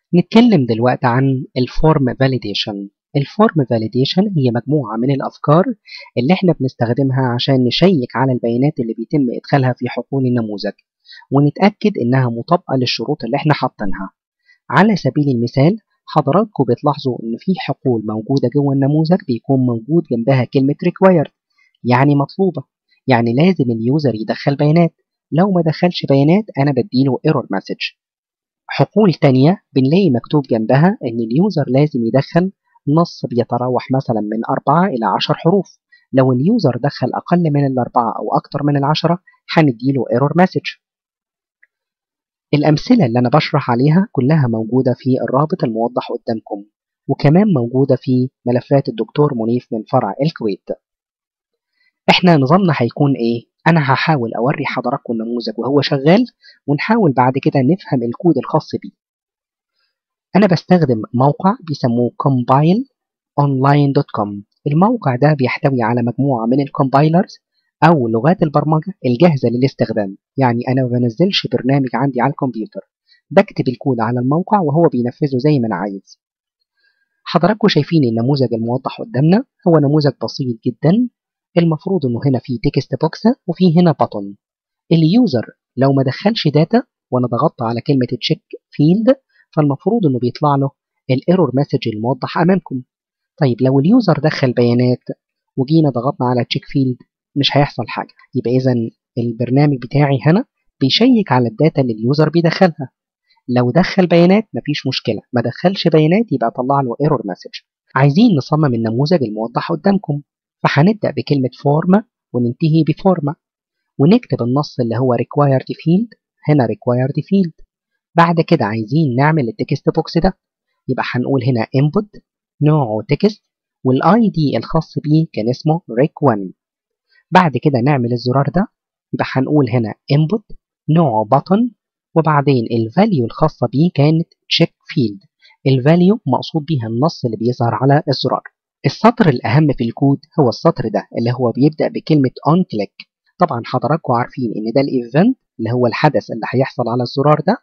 نتكلم دلوقتي عن الفورم فاليديشن الفورم فاليديشن هي مجموعة من الأفكار اللي احنا بنستخدمها عشان نشيك على البيانات اللي بيتم إدخالها في حقول النموذج ونتأكد إنها مطابقة للشروط اللي احنا حاطينها على سبيل المثال حضراتكم بتلاحظوا إن في حقول موجودة جوه النموذج بيكون موجود جنبها كلمة required يعني مطلوبة يعني لازم اليوزر يدخل بيانات لو ما دخلش بيانات أنا بديله error message حقول تانية بنلاقي مكتوب جنبها إن اليوزر لازم يدخل نص بيتراوح مثلا من أربعة إلى عشر حروف لو اليوزر دخل أقل من الأربعة أو أكتر من العشرة هنديله error message الأمثلة اللي أنا بشرح عليها كلها موجودة في الرابط الموضح قدامكم وكمان موجودة في ملفات الدكتور منيف من فرع الكويت احنا نظامنا هيكون ايه؟ انا هحاول اوري حضراتكم النموذج وهو شغال ونحاول بعد كده نفهم الكود الخاص بيه انا بستخدم موقع بيسموه compileonline.com الموقع ده بيحتوي على مجموعة من الكومبايلرز او لغات البرمجة الجاهزة للاستخدام يعني انا ما بنزلش برنامج عندي على الكمبيوتر بكتب الكود على الموقع وهو بينفذه زي ما انا عايز حضراتكم شايفين النموذج الموضح قدامنا هو نموذج بسيط جدا المفروض انه هنا في تكست بوكس وفي هنا بطن اليوزر لو ما دخلش داتا وانا ضغطت على كلمة تشيك فيلد فالمفروض انه بيطلع له الايرور مسج الموضح امامكم طيب لو اليوزر دخل بيانات وجينا ضغطنا على تشيك فيلد مش هيحصل حاجة يبقى اذا البرنامج بتاعي هنا بيشيك على الداتا اللي اليوزر بيدخلها لو دخل بيانات مفيش مشكلة ما دخلش بيانات يبقى طلع له ايرور مسج عايزين نصمم النموذج الموضح قدامكم فهنبدأ بكلمة فورما وننتهي بفورما ونكتب النص اللي هو required field هنا required field بعد كده عايزين نعمل التكست بوكس ده يبقى هنقول هنا input نوعه تكست والاي دي الخاص بيه كان اسمه rec1 بعد كده نعمل الزرار ده يبقى هنقول هنا input نوعه button وبعدين الفاليو الخاصة بيه كانت check field الفاليو مقصود بيها النص اللي بيظهر على الزرار السطر الأهم في الكود هو السطر ده اللي هو بيبدأ بكلمة on click طبعا حضراتكم عارفين إن ده الإيفنت اللي هو الحدث اللي هيحصل على الزرار ده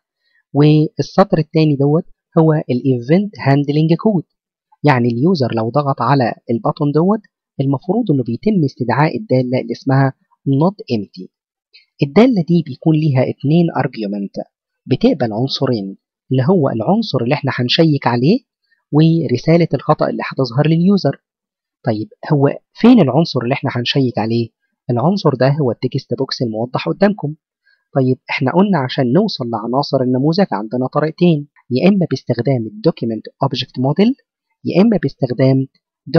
والسطر التاني دوت هو الإيفنت هاندلنج كود يعني اليوزر لو ضغط على البطن دوت المفروض إنه بيتم استدعاء الدالة اللي اسمها not empty الدالة دي بيكون ليها اتنين argument بتقبل عنصرين اللي هو العنصر اللي احنا هنشيك عليه ورسالة الخطأ اللي هتظهر لليوزر طيب هو فين العنصر اللي احنا هنشيك عليه العنصر ده هو التكست بوكس الموضح قدامكم طيب احنا قلنا عشان نوصل لعناصر النموذج عندنا طريقتين يا اما باستخدام الدوكيمنت اوبجكت موديل يا اما باستخدام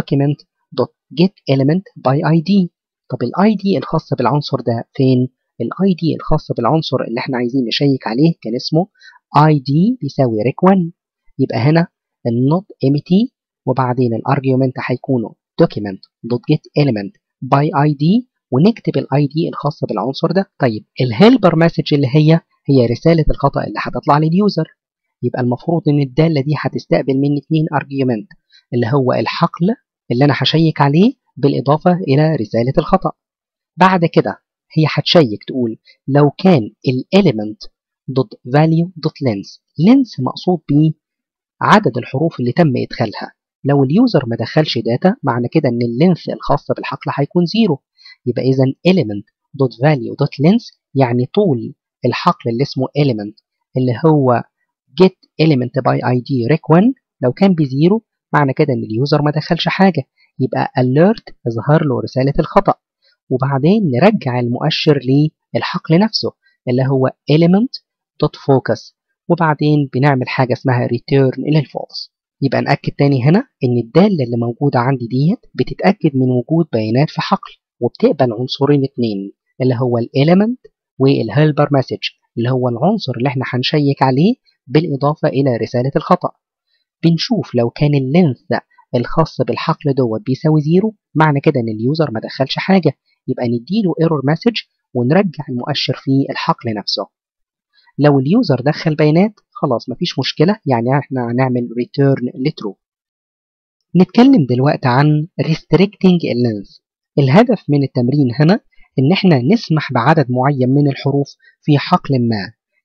document.getElementById طب الاي دي الخاص بالعنصر ده فين الاي دي الخاص بالعنصر اللي احنا عايزين نشيك عليه كان اسمه id بيساوي rec1 يبقى هنا النوت empty وبعدين الارجيومنت هيكونوا document.getElement by id ونكتب الاي دي الخاص بالعنصر ده طيب الهيلبر مسج اللي هي هي رساله الخطا اللي هتطلع لليوزر يبقى المفروض ان الداله دي هتستقبل مني اتنين ارجيومنت اللي هو الحقل اللي انا هشيك عليه بالاضافه الى رساله الخطا بعد كده هي هتشيك تقول لو كان element dot value dot length length مقصود بيه عدد الحروف اللي تم ادخالها لو اليوزر ما دخلش داتا معنى كده ان اللينث الخاص بالحقل هيكون زيرو يبقى اذا element dot value dot length يعني طول الحقل اللي اسمه element اللي هو get element by id rec1 لو كان بزيرو معنى كده ان اليوزر ما دخلش حاجه يبقى alert يظهر له رساله الخطا وبعدين نرجع المؤشر للحقل نفسه اللي هو element dot focus وبعدين بنعمل حاجه اسمها return للفولس يبقى نأكد تاني هنا إن الدالة اللي موجودة عندي ديت بتتأكد من وجود بيانات في حقل وبتقبل عنصرين اتنين اللي هو الإيليمنت والهيلبر مسج اللي هو العنصر اللي احنا هنشيك عليه بالإضافة إلى رسالة الخطأ بنشوف لو كان اللينث الخاص بالحقل دوت بيساوي زيرو معنى كده إن اليوزر ما دخلش حاجة يبقى نديله ايرور مسج ونرجع المؤشر في الحقل نفسه لو اليوزر دخل بيانات خلاص مفيش مشكلة يعني احنا هنعمل return لترو نتكلم دلوقتي عن restricting length الهدف من التمرين هنا ان احنا نسمح بعدد معين من الحروف في حقل ما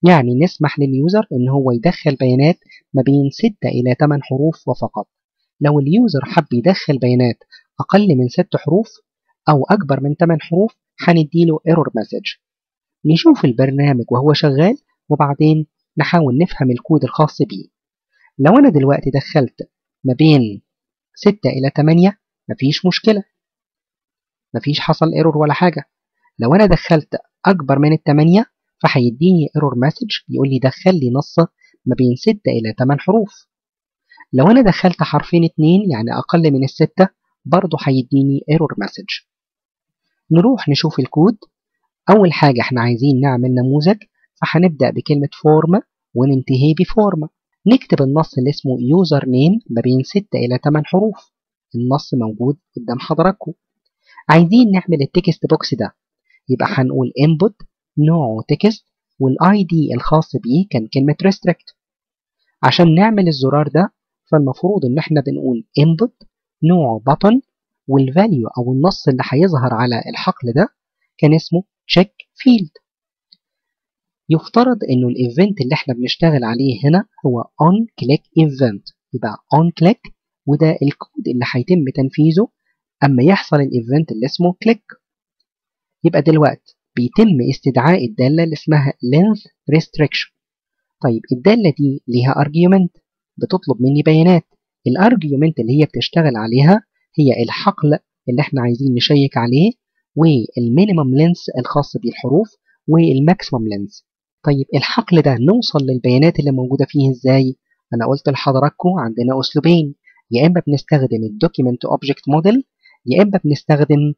يعني نسمح لليوزر إن هو يدخل بيانات ما بين 6 إلى 8 حروف وفقط لو اليوزر حب يدخل بيانات أقل من 6 حروف أو أكبر من 8 حروف هنديله ايرور مسج نشوف البرنامج وهو شغال وبعدين نحاول نفهم الكود الخاص بيه لو أنا دلوقتي دخلت ما بين 6 إلى 8 مفيش مشكلة مفيش حصل ايرور ولا حاجة لو أنا دخلت أكبر من التمانية فهيديني ايرور مسج يقول لي دخل لي نص ما بين 6 إلى 8 حروف لو أنا دخلت حرفين اتنين يعني أقل من الستة برضه هيديني ايرور مسج نروح نشوف الكود أول حاجة احنا عايزين نعمل نموذج فهنبدأ بكلمة فورم وننتهي بفورم نكتب النص اللي اسمه يوزر نيم ما بين 6 إلى 8 حروف النص موجود قدام حضراتكم عايزين نعمل التكست بوكس ده يبقى هنقول input نوعه تكست والاي دي الخاص بيه كان كلمة restrict عشان نعمل الزرار ده فالمفروض ان احنا بنقول input نوعه button والفاليو او النص اللي هيظهر على الحقل ده كان اسمه check field يفترض انه الايفنت اللي احنا بنشتغل عليه هنا هو on click event يبقى on click وده الكود اللي هيتم تنفيذه اما يحصل الايفنت اللي اسمه click يبقى دلوقتي بيتم استدعاء الدالة اللي اسمها length restriction طيب الدالة دي ليها argument بتطلب مني بيانات الارجيومنت اللي هي بتشتغل عليها هي الحقل اللي احنا عايزين نشيك عليه والمينيمم لينس الخاص بالحروف والماكسيمم لينس طيب الحقل ده نوصل للبيانات اللي موجودة فيه ازاي انا قلت لحضراتكم عندنا اسلوبين يا اما بنستخدم الدوكيمنت اوبجكت موديل يا اما بنستخدم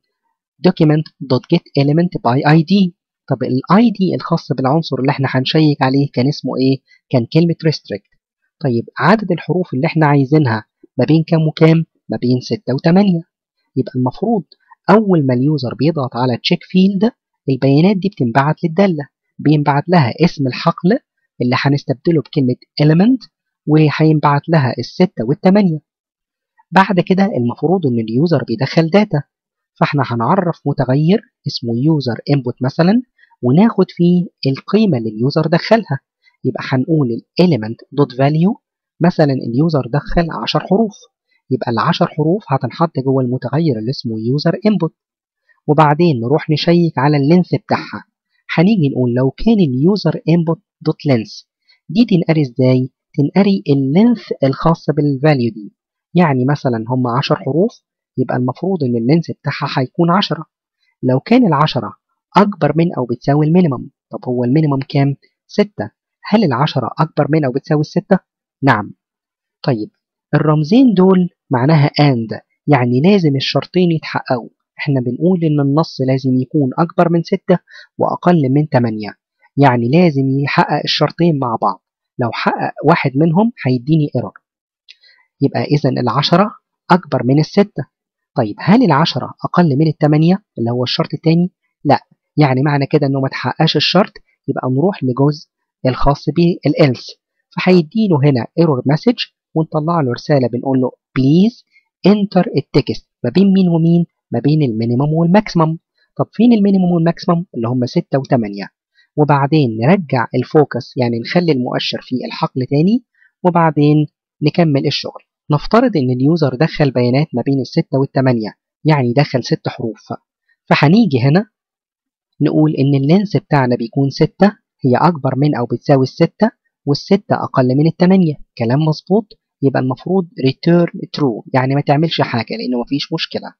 document.getElement by ID طب الاي دي الخاص بالعنصر اللي احنا هنشيك عليه كان اسمه ايه كان كلمة restrict طيب عدد الحروف اللي احنا عايزينها ما بين كام وكام ما بين 6 و8 يبقى المفروض اول ما اليوزر بيضغط على تشيك فيلد البيانات دي بتنبعت للدالة بينبعت لها اسم الحقل اللي هنستبدله بكلمة element وهينبعت لها الستة والتمانية بعد كده المفروض ان اليوزر بيدخل داتا فاحنا هنعرف متغير اسمه user input مثلا وناخد فيه القيمة اللي اليوزر دخلها يبقى هنقول element dot value مثلا اليوزر دخل 10 حروف يبقى ال 10 حروف هتنحط جوه المتغير اللي اسمه user input وبعدين نروح نشيك على اللينث بتاعها هنيجي نقول لو كان اليوزر input dot length دي تنقري ازاي؟ تنقري اللينث الخاصة بالفاليو دي يعني مثلا هم 10 حروف يبقى المفروض ان اللينث بتاعها هيكون 10 لو كان العشرة أكبر من أو بتساوي المينيمم طب هو المينيمم كام؟ 6 هل العشرة أكبر من أو بتساوي الستة؟ نعم طيب الرمزين دول معناها AND يعني لازم الشرطين يتحققوا احنا بنقول ان النص لازم يكون أكبر من 6 وأقل من 8 يعني لازم يحقق الشرطين مع بعض لو حقق واحد منهم هيديني ايرور يبقى إذا العشرة أكبر من الستة طيب هل العشرة أقل من التمانية اللي هو الشرط التاني؟ لا يعني معنى كده إنه ما تحققش الشرط يبقى نروح لجزء الخاص بالإلس فهيديله هنا ايرور مسج ونطلع له رسالة بنقول له بليز انتر التكست ما بين مين ومين؟ ما بين المينيمم والماكسيمم طب فين المينيمم والماكسيمم اللي هم 6 و8 وبعدين نرجع الفوكس يعني نخلي المؤشر في الحقل تاني وبعدين نكمل الشغل نفترض ان اليوزر دخل بيانات ما بين الستة والتمانية يعني دخل ست حروف فهنيجي هنا نقول ان اللينس بتاعنا بيكون ستة هي اكبر من او بتساوي الستة والستة اقل من التمانية كلام مظبوط يبقى المفروض return true يعني ما تعملش حاجة لانه مفيش مشكلة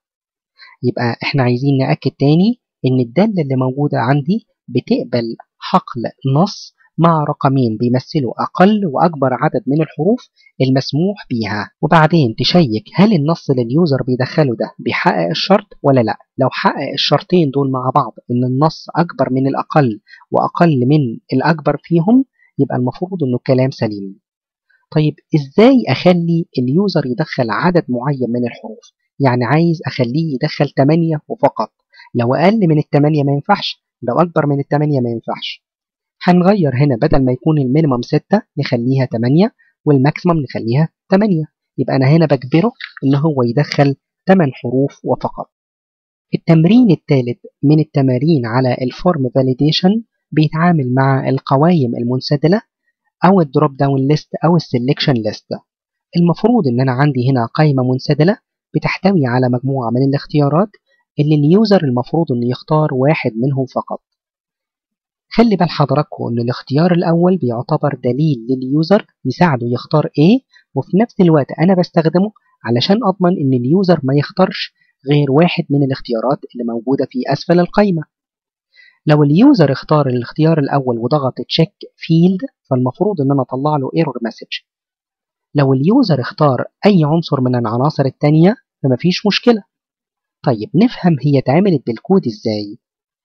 يبقى احنا عايزين نأكد تاني ان الدالة اللي موجودة عندي بتقبل حقل نص مع رقمين بيمثلوا أقل وأكبر عدد من الحروف المسموح بيها وبعدين تشيك هل النص اللي اليوزر بيدخله ده بيحقق الشرط ولا لا لو حقق الشرطين دول مع بعض إن النص أكبر من الأقل وأقل من الأكبر فيهم يبقى المفروض إنه كلام سليم طيب إزاي أخلي اليوزر يدخل عدد معين من الحروف يعني عايز أخليه يدخل 8 وفقط لو أقل من التمانية ما ينفعش لو أكبر من التمانية ما ينفعش هنغير هنا بدل ما يكون المينيمم 6 نخليها 8 والماكسيمم نخليها 8 يبقى أنا هنا بجبره إن هو يدخل 8 حروف وفقط التمرين الثالث من التمارين على الفورم فاليديشن بيتعامل مع القوائم المنسدلة أو الدروب داون ليست أو السلكشن ليست المفروض إن أنا عندي هنا قائمة منسدلة بتحتوي على مجموعة من الاختيارات اللي اليوزر المفروض إنه يختار واحد منهم فقط خلي بال حضراتكم إن الاختيار الأول بيعتبر دليل لليوزر يساعده يختار إيه وفي نفس الوقت أنا بستخدمه علشان أضمن إن اليوزر ما يختارش غير واحد من الاختيارات اللي موجودة في أسفل القائمة لو اليوزر اختار الاختيار الأول وضغط تشيك فيلد فالمفروض إن أنا أطلع له ايرور مسج لو اليوزر اختار أي عنصر من العناصر التانية فمفيش مشكلة طيب نفهم هي اتعملت بالكود إزاي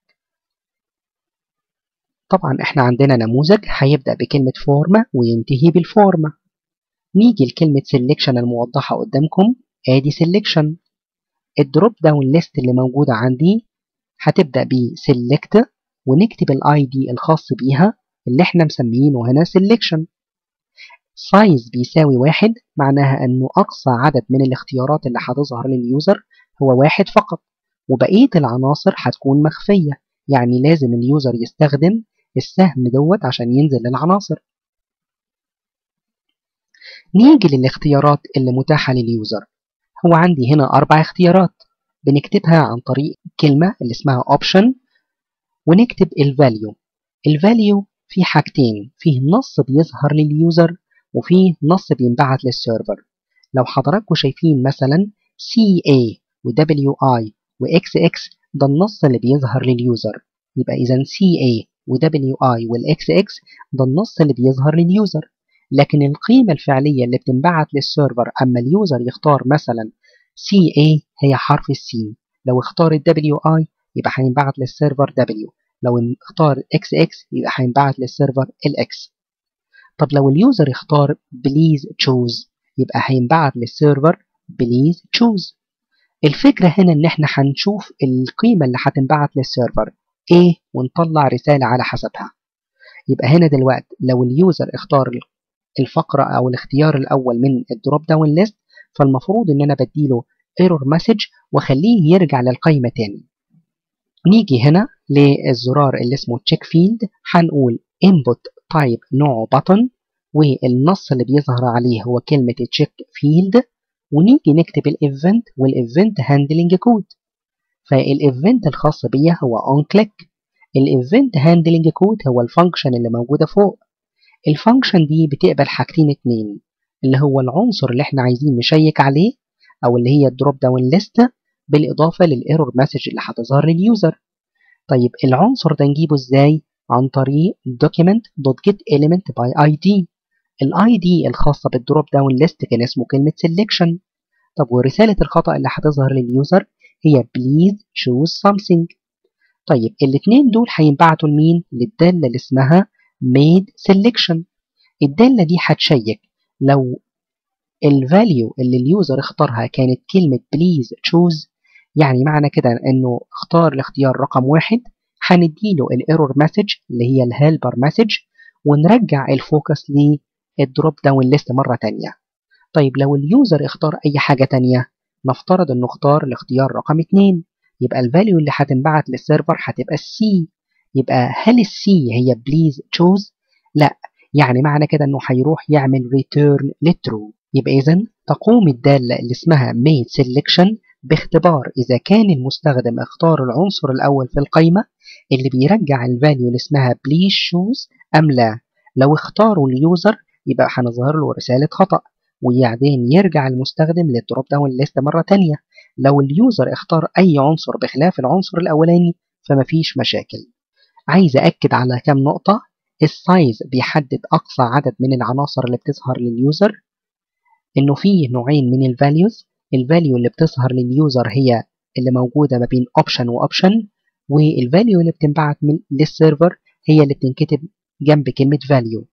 طبعا احنا عندنا نموذج هيبدأ بكلمة فورمة وينتهي بالفورمة نيجي لكلمة سيلكشن الموضحة قدامكم ادي سيلكشن الدروب داون ليست اللي موجودة عندي هتبدأ ب select ونكتب الاي دي الخاص بيها اللي احنا مسميينه هنا selection size بيساوي واحد معناها انه اقصى عدد من الاختيارات اللي هتظهر لليوزر هو واحد فقط وبقية العناصر هتكون مخفية يعني لازم اليوزر يستخدم السهم دوت عشان ينزل للعناصر نيجي للاختيارات اللي متاحة لليوزر هو عندي هنا أربع اختيارات بنكتبها عن طريق كلمة اللي اسمها option ونكتب الفاليو الفاليو في حاجتين فيه نص بيظهر لليوزر وفيه نص بينبعت للسيرفر لو حضراتكم شايفين مثلا CA و WI و XX ده النص اللي بيظهر لليوزر يبقى إذا CA و WI وال XX ده النص اللي بيظهر لليوزر لكن القيمة الفعلية اللي بتنبعت للسيرفر أما اليوزر يختار مثلا CA هي حرف السي لو اختار ال WI يبقى هينبعت للسيرفر W لو اختار XX يبقى هينبعت للسيرفر الX طب لو اليوزر اختار بليز تشوز يبقى هينبعت للسيرفر بليز تشوز الفكرة هنا ان احنا هنشوف القيمة اللي هتنبعت للسيرفر ايه ونطلع رسالة على حسبها يبقى هنا دلوقتي لو اليوزر اختار الفقرة او الاختيار الاول من الدروب داون ليست فالمفروض ان انا بديله ايرور مسج واخليه يرجع للقائمة تاني نيجي هنا للزرار اللي اسمه تشيك فيلد هنقول input type نوعه button والنص اللي بيظهر عليه هو كلمة تشيك فيلد ونيجي نكتب الايفنت والايفنت هاندلنج كود فالايفنت الخاص بيا هو on click الايفنت هاندلنج كود هو الفانكشن اللي موجودة فوق الفانكشن دي بتقبل حاجتين اتنين اللي هو العنصر اللي احنا عايزين نشيك عليه او اللي هي الدروب داون ليست بالاضافه للايرور مسج اللي هتظهر لليوزر طيب العنصر ده نجيبه ازاي عن طريق document.getElementById الاي دي الخاصه بالدروب داون ليست كان اسمه كلمه selection طب ورساله الخطا اللي هتظهر لليوزر هي please choose something طيب الاثنين دول هينبعتوا لمين للداله اللي اسمها made selection الداله دي هتشيك لو الفاليو اللي اليوزر اختارها كانت كلمة please choose يعني معنى كده انه اختار الاختيار رقم واحد هنديله الايرور مسج اللي هي الهيلبر مسج ونرجع الفوكس للدروب داون ليست مرة تانية طيب لو اليوزر اختار اي حاجة تانية نفترض انه اختار الاختيار رقم اتنين يبقى الفاليو اللي هتنبعت للسيرفر هتبقى السي يبقى هل السي هي بليز تشوز؟ لا يعني معنى كده انه هيروح يعمل ريتيرن للترو يبقى اذا تقوم الدالة اللي اسمها made selection باختبار إذا كان المستخدم اختار العنصر الأول في القائمة اللي بيرجع الفاليو اللي اسمها please choose أم لا لو اختاروا اليوزر يبقى هنظهر له رسالة خطأ وبعدين يرجع المستخدم للدروب داون ليست مرة تانية لو اليوزر اختار أي عنصر بخلاف العنصر الأولاني فمفيش مشاكل عايز أكد على كام نقطة السايز بيحدد أقصى عدد من العناصر اللي بتظهر لليوزر إنه فيه نوعين من الفاليوز الفاليو اللي بتظهر لليوزر هي اللي موجودة ما بين اوبشن واوبشن والفاليو اللي بتنبعت من للسيرفر هي اللي بتنكتب جنب كلمة فاليو